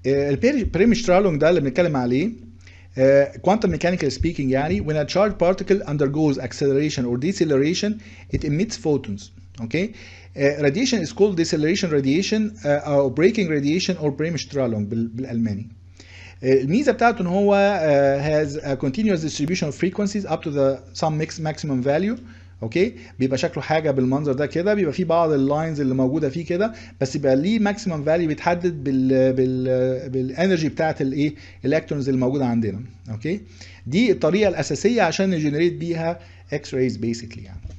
البريمسترالونج ده اللي بنتكلم عليه quantum mechanical speaking يعني when a charged particle undergoes acceleration or deceleration it emits photons okay uh, radiation is called deceleration radiation uh, or braking radiation or Bremsstrahlung بال- بالالماني الميزه بتاعته ان هو uh, has a continuous distribution of frequencies up to the some mix maximum value اوكي بيبقى شكله حاجه بالمنظر ده كده بيبقى فيه بعض اللاينز اللي موجوده فيه كده بس يبقى ليه ماكسيمم فاليو بيتحدد بال بال بالانرجي بتاعه الايه الالكترونز اللي موجوده عندنا اوكي دي الطريقه الاساسيه عشان نجنريت بيها اكس رايز بيسكلي يعني